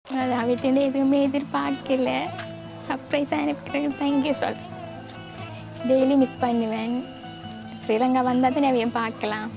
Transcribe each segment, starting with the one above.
அது அவர்கிட்ட எதுவுமே எதிர்பார்க்கல சர்ப்ரைஸாக எனக்கு தேங்க்யூ சொல்கிறேன் டெய்லி மிஸ் பண்ணுவேன் ஸ்ரீலங்கா வந்தால் தான் அவையும் பார்க்கலாம்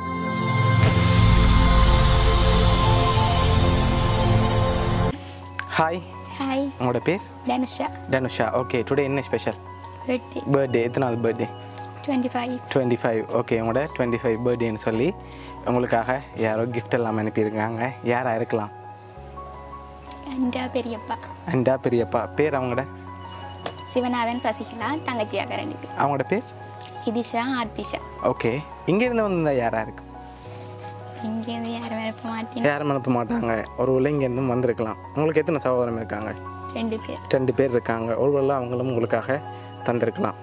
ஹாய் ஹாய் உங்களோட பேர் தனுஷா தனுஷா ஓகே டுடே என்ன ஸ்பெஷல் பர்த்டே பர்த்டே எத்தனாவது birthday twenty five twenty five okay உங்களோட டுவெண்ட்டி ஃபைவ் பர்த்டேன்னு சொல்லி உங்களுக்காக யாரோ கிஃப்ட் எல்லாம் அனுப்பியிருக்காங்க யாராக இருக்கலாம் அண்டா பெரியப்பா அண்டா பெரியப்பா பேர் அவங்களோட சிவநாதன் சசிகலா தங்கச்சியாக ரெண்டு பேர் அவங்களோட பேர் இதிஷா ஆர்த்திஷா ஓகே இங்கேருந்து வந்திருந்தா யாராக இருக்கு இங்கேருந்து யாரும் அனுப்ப மாட்டேன் யாரும் அனுப்ப மாட்டாங்க ஒரு வேளை இங்கேருந்து வந்திருக்கலாம் உங்களுக்கு எத்தனை சகோதரம் இருக்காங்க ரெண்டு பேர் ரெண்டு பேர் இருக்காங்க ஒரு வேளை அவங்களும் உங்களுக்காக தந்திருக்கலாம்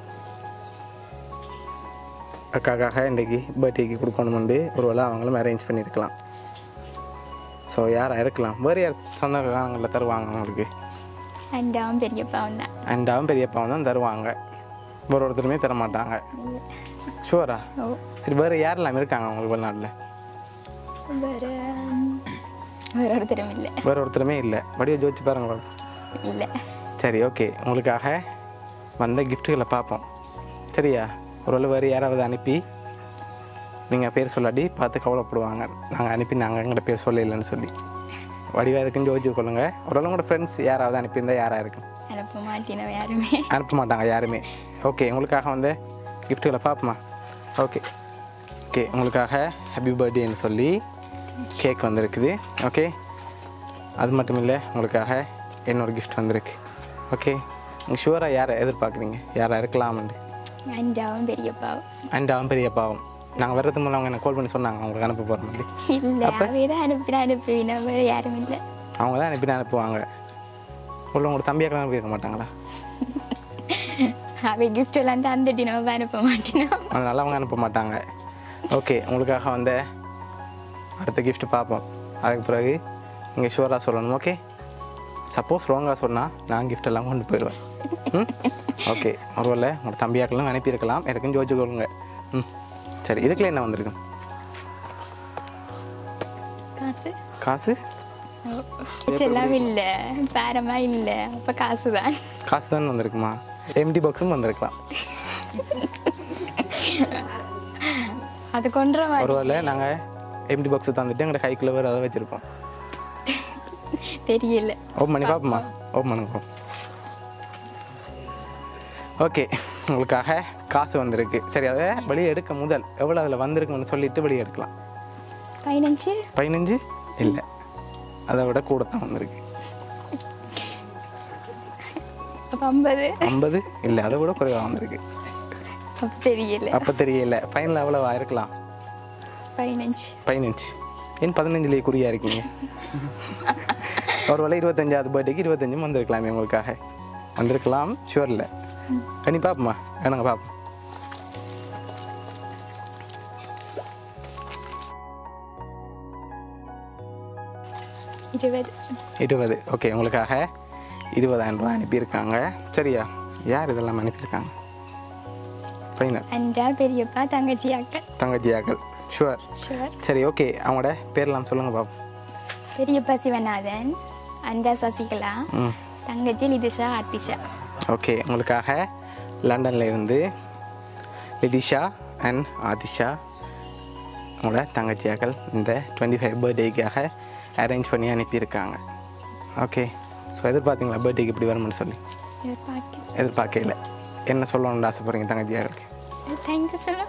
அக்காக்காக இன்றைக்கி பர்த்டேக்கு கொடுக்கணுமெண்டு ஒரு வேளை அவங்களும் அரேஞ்ச் பண்ணியிருக்கலாம் ஸோ யாராக இருக்கலாம் வேறு யார் சொந்தக்காரங்களில் தருவாங்க உங்களுக்கு அண்டாவும் பெரியப்பாவும் தான் அண்டாவும் பெரியப்பாவும் தான் தருவாங்க ஒரு ஒருத்தருமே தர மாட்டாங்க இல்லை ஷுவரா ஓ சரி வேறு யாரெல்லாம் இருக்காங்க உங்களுக்கு வெளிநாட்டில் வேறு வேறு ஒருத்தரும் இல்லை வேறு ஒருத்தருமே இல்லை வடிவ ஜோதிச்சு பாருங்க இல்லை சரி ஓகே உங்களுக்காக வந்த கிஃப்ட்டுகளை பார்ப்போம் சரியா ஒரு வேறு யாராவது அனுப்பி நீங்கள் பேர் சொல்லாட்டி பார்த்து கவலைப்படுவாங்க நாங்கள் அனுப்பி நாங்கள் எங்களோட பேர் சொல்லலைன்னு சொல்லி வடிவா இருக்குன்னு யோசிச்சு கொள்ளுங்க ஒரு உங்களோட ஃப்ரெண்ட்ஸ் யாராவது அனுப்பியிருந்தா யாராக இருக்கும் அனுப்ப மாட்டேனோம் யாருமே அனுப்ப மாட்டாங்க யாருமே ஓகே உங்களுக்காக வந்து கிஃப்ட்டுகளை பார்ப்போமா ஓகே ஓகே உங்களுக்காக ஹாப்பி பர்த்டேன்னு சொல்லி கேக் வந்திருக்குது ஓகே அது மட்டும் இல்லை உங்களுக்காக இன்னொரு கிஃப்ட் வந்திருக்கு ஓகே நீங்கள் ஷுவராக யாரை எதிர்பார்க்குறீங்க யாராக இருக்கலாம்னு அண்டாவும் பெரியப்பாவும் அண்ட் அவன் பெரிய பாவம் நாங்கள் வர்றதுக்கு முன்னாடி அவங்க என்ன கால் பண்ணி சொன்னாங்க உங்களுக்கு அனுப்ப போகிற மாதிரி இல்லை அவே தான் அனுப்பினா அனுப்புவினா வேறு யாரும் இல்லை அவங்க தான் அனுப்பி அனுப்புவாங்க உள்ள உங்களோட தம்பியாக்கெல்லாம் அனுப்பியிருக்க மாட்டாங்களா அவை கிஃப்ட் எல்லாம் தந்துட்டு நம்ம அனுப்ப மாட்டேனோம் அதனால அவங்க அனுப்ப மாட்டாங்க ஓகே உங்களுக்காக வந்த அடுத்த gift பார்ப்போம் அதுக்கு பிறகு நீங்கள் ஷுவராக சொல்லணும் ஓகே சப்போஸ் ராங்காக சொன்னால் நான் gift எல்லாம் கொண்டு போயிடுவேன் ம் ஓகே ஒருவேளை உங்களோட தம்பியாக்கெல்லாம் அனுப்பியிருக்கலாம் எனக்கும் ஜோதிச்சு கொள்ளுங்க ம் சரி இதுக்குள்ள என்ன வந்திருக்கும் காசு காசு எல்லாம் இல்லை பேரமா இல்லை அப்போ காசு தான் காசு தான் வந்திருக்குமா எம்டி பாக்ஸும் வந்திருக்கலாம் அது கொன்ற மாதிரி ஒருவேளை நாங்கள் எம்டி பாக்ஸை தந்துட்டு எங்களோட கைக்குள்ளே வேறு அதை வச்சுருப்போம் தெரியல ஓப்பன் பண்ணி பார்ப்போமா ஓப்பன் பண்ணுங்க ஓகே உங்களுக்காக காசு வந்திருக்கு சரி அதை வெளியே எடுக்க முதல் எவ்வளோ அதில் வந்திருக்குன்னு சொல்லிட்டு வெளியே எடுக்கலாம் பதினஞ்சு பதினஞ்சு இல்லை அதை விட கூட தான் வந்திருக்கு அப்போ ஐம்பது ஐம்பது இல்லை அதை விட குறைவாக வந்திருக்கு அப்போ தெரியல அப்போ தெரியல ஃபைனல் எவ்வளோ ஆயிருக்கலாம் பதினஞ்சு பதினஞ்சு ஏன் பதினஞ்சுலேயே குறியா இருக்கீங்க ஒரு வேளை இருபத்தஞ்சாவது பர்த்டேக்கு இருபத்தஞ்சும் வந்திருக்கலாமே உங்களுக்காக வந்திருக்கலாம் ஷுவர் இல்லை கண்ணி பார்ப்போமா வேணுங்க பார்ப்போம் இருபது இருபது ஓகே உங்களுக்காக இருபதாயிரம் ரூபாய் அனுப்பியிருக்காங்க சரியா யார் இதெல்லாம் அனுப்பியிருக்காங்க ஃபைனல் அண்டா பெரியப்பா தங்கச்சி அக்கா தங்கச்சியாக்கள் ஷுவர் ஷுவர் சரி ஓகே அவங்களோட பேர்லாம் சொல்லுங்கள் பாப்போம் பெரியப்பா சிவநாதன் அண்டா சசிகலா ம் தங்கச்சி லிதிஷா ஆர்த்திஷா ஓகே உங்களுக்காக லண்டன்ல இருந்து லிதிஷா அண்ட் ஆதிஷா உங்களோட தங்கச்சியாக்கள் இந்த டுவெண்ட்டி ஃபைவ் பர்த்டேக்காக அரேஞ்ச் பண்ணி அனுப்பியிருக்காங்க ஓகே ஸோ எதிர்பார்த்தீங்களா பர்த்டேக்கு இப்படி வரும்னு சொல்லி எதிர்பார்க்க எதிர்பார்க்கல என்ன சொல்லணும்னு ஆசைப்படுறீங்க தங்கச்சியாக்களுக்கு தேங்க்யூ சொல்ல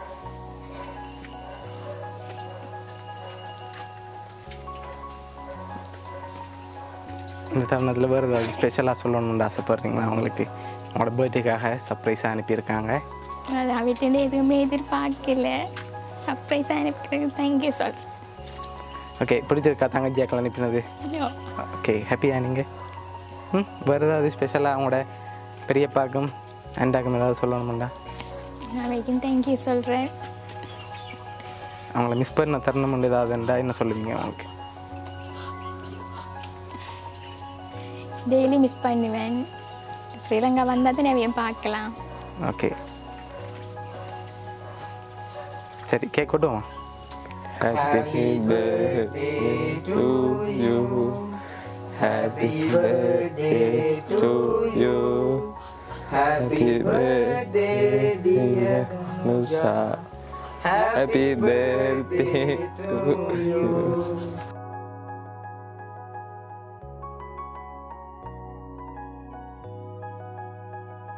இந்த தருணத்தில் வேறு ஏதாவது ஸ்பெஷலாக சொல்லணும்னு ஆசைப்படுறீங்களா அவங்களுக்கு உங்களோட பர்த்டேக்காக சர்ப்ரைஸாக அனுப்பியிருக்காங்க அது அவர்கிட்ட எதுவுமே எதிர்பார்க்கல சர்ப்ரைஸாக எனக்கு தேங்க்யூ சொல்கிறேன் ஓகே பிடிச்சிருக்கா தங்கச்சியாக்கள் அனுப்பினது ஓகே ஹாப்பியா நீங்கள் ம் வேறு ஏதாவது ஸ்பெஷலாக அவங்களோட பெரியப்பாக்கும் அண்டாக்கும் ஏதாவது சொல்லணுமாண்டா அவைக்கும் தேங்க்யூ சொல்கிறேன் அவங்கள மிஸ் பண்ண தருணம் ஏதாவதுண்டா என்ன சொல்லுவீங்க அவங்களுக்கு டெய்லி மிஸ் பண்ணுவேன் ஸ்ரீலங்கா வந்தால் தான் அவையும் பார்க்கலாம் ஓகே சரி கேக் கொட்டுவோம் Happy birthday to you Happy birthday to you. Happy birthday, dear Nusa. Happy birthday to you.